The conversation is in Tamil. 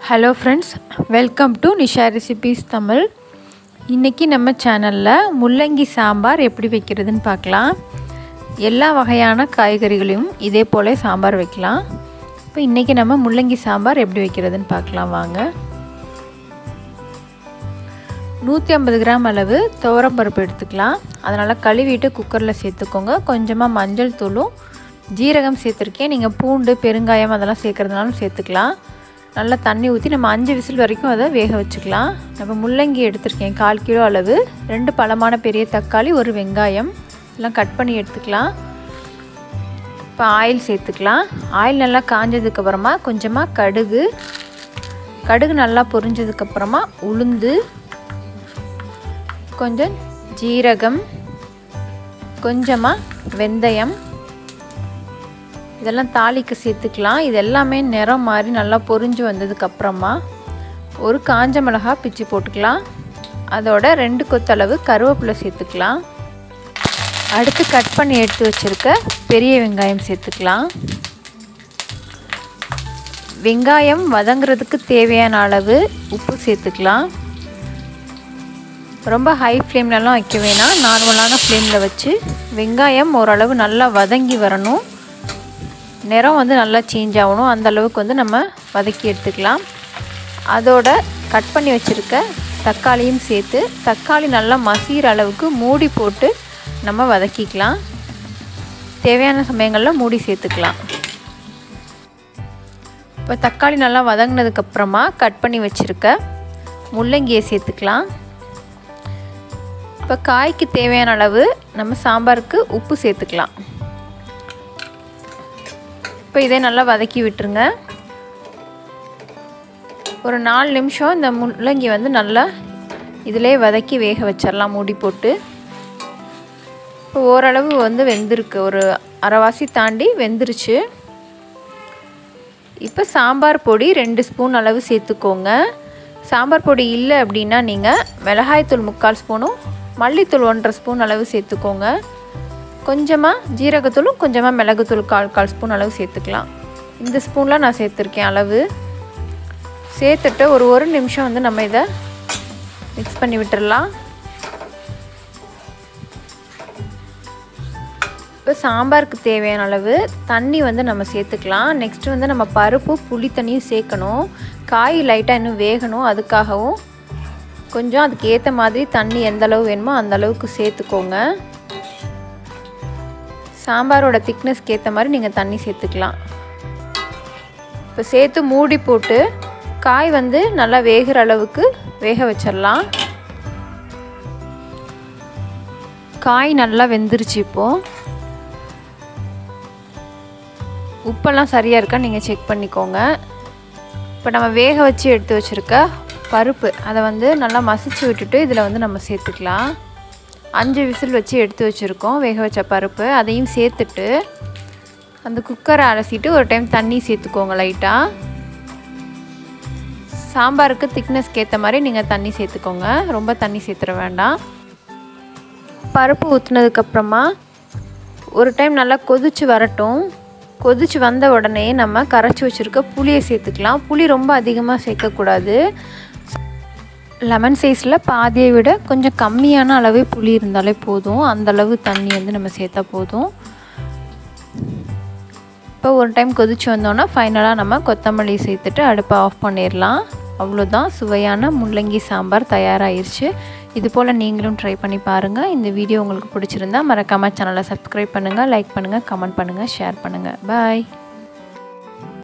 hello friends welcome to Nisha recipes Tamil இன்றைக்கி நம்ம சேனலில் முள்ளங்கி சாம்பார் எப்படி வைக்கிறதுன்னு பார்க்கலாம் எல்லா வகையான காய்கறிகளையும் இதே போல் சாம்பார் வைக்கலாம் இப்போ இன்றைக்கி நம்ம முள்ளங்கி சாம்பார் எப்படி வைக்கிறதுன்னு பார்க்கலாம் வாங்க நூற்றி ஐம்பது கிராம் அளவு துவரம்பருப்பு எடுத்துக்கலாம் அதனால் கழுவிட்டு குக்கரில் சேர்த்துக்கோங்க கொஞ்சமாக மஞ்சள் தூளும் ஜீரகம் சேர்த்துருக்கேன் நீங்கள் பூண்டு பெருங்காயம் அதெல்லாம் சேர்க்குறதுனாலும் சேர்த்துக்கலாம் நல்லா தண்ணி ஊற்றி நம்ம அஞ்சு விசில் வரைக்கும் அதை வேக வச்சுக்கலாம் நம்ம முள்ளங்கி எடுத்திருக்கேன் கால் கிலோ அளவு ரெண்டு பழமான பெரிய தக்காளி ஒரு வெங்காயம் எல்லாம் கட் பண்ணி எடுத்துக்கலாம் இப்போ ஆயில் சேர்த்துக்கலாம் ஆயில் நல்லா காஞ்சதுக்கப்புறமா கொஞ்சமாக கடுகு கடுகு நல்லா பொரிஞ்சதுக்கப்புறமா உளுந்து கொஞ்சம் ஜீரகம் கொஞ்சமாக வெந்தயம் இதெல்லாம் தாளிக்கு சேர்த்துக்கலாம் இது எல்லாமே நிறம் மாதிரி நல்லா பொரிஞ்சு வந்ததுக்கப்புறமா ஒரு காஞ்ச மிளகா பிச்சு போட்டுக்கலாம் அதோட ரெண்டு கொத்தளவு கருவேப்பிலை சேர்த்துக்கலாம் அடுத்து கட் பண்ணி எடுத்து வச்சுருக்க பெரிய வெங்காயம் சேர்த்துக்கலாம் வெங்காயம் வதங்குறதுக்கு தேவையான அளவு உப்பு சேர்த்துக்கலாம் ரொம்ப ஹை ஃப்ளேம்லலாம் வைக்க வேணாம் நார்மலான ஃப்ளேமில் வச்சு வெங்காயம் ஓரளவு நல்லா வதங்கி வரணும் நிறம் வந்து நல்லா சேஞ்ச் ஆகணும் அந்த அளவுக்கு வந்து நம்ம வதக்கி எடுத்துக்கலாம் அதோட கட் பண்ணி வச்சுருக்க தக்காளியும் சேர்த்து தக்காளி நல்லா மசிகிற அளவுக்கு மூடி போட்டு நம்ம வதக்கிக்கலாம் தேவையான சமயங்களில் மூடி சேர்த்துக்கலாம் இப்போ தக்காளி நல்லா வதங்கினதுக்கப்புறமா கட் பண்ணி வச்சுருக்க முள்ளங்கியை சேர்த்துக்கலாம் இப்போ காய்க்கு தேவையான அளவு நம்ம சாம்பாருக்கு உப்பு சேர்த்துக்கலாம் இப்போ இதே நல்லா வதக்கி விட்டுருங்க ஒரு நாலு நிமிஷம் இந்த முள்ளங்கி வந்து நல்லா இதிலே வதக்கி வேக வச்சிடலாம் மூடி போட்டு இப்போ ஓரளவு வந்து வெந்திருக்கு ஒரு அரைவாசி தாண்டி வெந்துருச்சு இப்போ சாம்பார் பொடி ரெண்டு ஸ்பூன் அளவு சேர்த்துக்கோங்க சாம்பார் பொடி இல்லை அப்படின்னா நீங்கள் மிளகாய்த்தூள் முக்கால் ஸ்பூனும் மல்லித்தூள் ஒன்றரை ஸ்பூன் அளவு சேர்த்துக்கோங்க கொஞ்சமாக ஜீரகத்தூளும் கொஞ்சமாக மிளகுத்தூள் கால் கால் ஸ்பூன் அளவு சேர்த்துக்கலாம் இந்த ஸ்பூனில் நான் சேர்த்துருக்கேன் அளவு சேர்த்துட்டு ஒரு ஒரு நிமிஷம் வந்து நம்ம இதை மிக்ஸ் பண்ணி விட்டுடலாம் இப்போ சாம்பாருக்கு தேவையான அளவு தண்ணி வந்து நம்ம சேர்த்துக்கலாம் நெக்ஸ்ட்டு வந்து நம்ம பருப்பு புளி தண்ணியும் சேர்க்கணும் காய் லைட்டாக இன்னும் வேகணும் அதுக்காகவும் கொஞ்சம் அதுக்கு ஏற்ற மாதிரி தண்ணி எந்த அளவு வேணுமோ அந்த அளவுக்கு சேர்த்துக்கோங்க சாம்பாரோட திக்னஸ்க்கு ஏற்ற மாதிரி நீங்கள் தண்ணி சேர்த்துக்கலாம் இப்போ சேர்த்து மூடி போட்டு காய் வந்து நல்லா வேகிற அளவுக்கு வேக வச்சிடலாம் காய் நல்லா வெந்துருச்சு இப்போது உப்பெல்லாம் சரியாக இருக்கா நீங்கள் செக் பண்ணிக்கோங்க இப்போ நம்ம வேக வச்சு எடுத்து வச்சுருக்க பருப்பு அதை வந்து நல்லா மசிச்சு விட்டுட்டு இதில் வந்து நம்ம சேர்த்துக்கலாம் அஞ்சு விசில் வச்சு எடுத்து வச்சுருக்கோம் வேக வச்ச பருப்பு அதையும் சேர்த்துட்டு அந்த குக்கரை அலசிட்டு ஒரு டைம் தண்ணி சேர்த்துக்கோங்க லைட்டாக சாம்பாருக்கு திக்னஸ்க்கு ஏற்ற மாதிரி நீங்கள் தண்ணி சேர்த்துக்கோங்க ரொம்ப தண்ணி சேர்த்துட வேண்டாம் பருப்பு ஊற்றுனதுக்கப்புறமா ஒரு டைம் நல்லா கொதிச்சு வரட்டும் கொதிச்சு வந்த உடனே நம்ம கரைச்சி வச்சுருக்க புளியை சேர்த்துக்கலாம் புளி ரொம்ப அதிகமாக சேர்க்கக்கூடாது லெமன் சைஸில் பாதியை விட கொஞ்சம் கம்மியான அளவே புளி இருந்தாலே போதும் அந்தளவு தண்ணி வந்து நம்ம சேர்த்தா போதும் இப்போ ஒரு டைம் கொதிச்சு வந்தோன்னா ஃபைனலாக நம்ம கொத்தமல்லி சேர்த்துட்டு அடுப்பை ஆஃப் பண்ணிடலாம் அவ்வளோதான் சுவையான முள்ளங்கி சாம்பார் தயாராகிருச்சு இது போல் நீங்களும் ட்ரை பண்ணி பாருங்கள் இந்த வீடியோ உங்களுக்கு பிடிச்சிருந்தா மறக்காமல் சேனலை சப்ஸ்கிரைப் பண்ணுங்கள் லைக் பண்ணுங்கள் கமெண்ட் பண்ணுங்கள் ஷேர் பண்ணுங்கள் பாய்